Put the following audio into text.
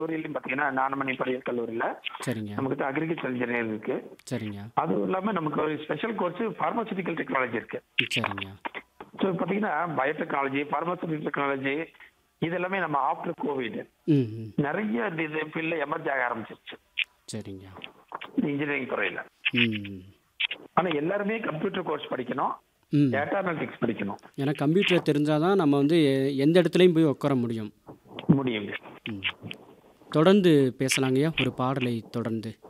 கல்லூரியிலையும் பார்த்தீங்கன்னா ஞானமணி பொறியியல் கல்லூரியில் சரிங்க நமக்கு அக்ரிகல்ச்சர் இன்ஜினியர் இருக்கு சரிங்க அதுவும் இல்லாமல் நமக்கு ஒரு ஸ்பெஷல் கோர்ஸ் பார்மசூட்டிக்கல் டெக்னாலஜி இருக்கு சரிங்க ஸோ பார்த்தீங்கன்னா பயோடெக்னாலஜி பார்மசூட்டிக்கல் டெக்னாலஜி இது எல்லாமே நம்ம ஆஃப்டர் கோவிட் ம் ம் நிறைய இது- இது ஃபீல்டில் எமர்ஜ் ஆக ஆரம்பிச்சிருச்சு சரிங்க இன்ஜினியரிங் துறையில் ம் ஆனால் எல்லாருமே கம்ப்யூட்டர் கோர்ஸ் படிக்கணும் ம் டேட்டா அனாலிட்டிக்ஸ் படிக்கணும் ஏன்னா கம்ப்யூட்டர் தெரிஞ்சால் தான் நம்ம வந்து எ- எந்த இடத்துலையும் போய் உட்கார முடியும் முடியும் ம் தொடர்ந்து பேசலாங்கய்யா ஒரு பாடலை தொடர்ந்து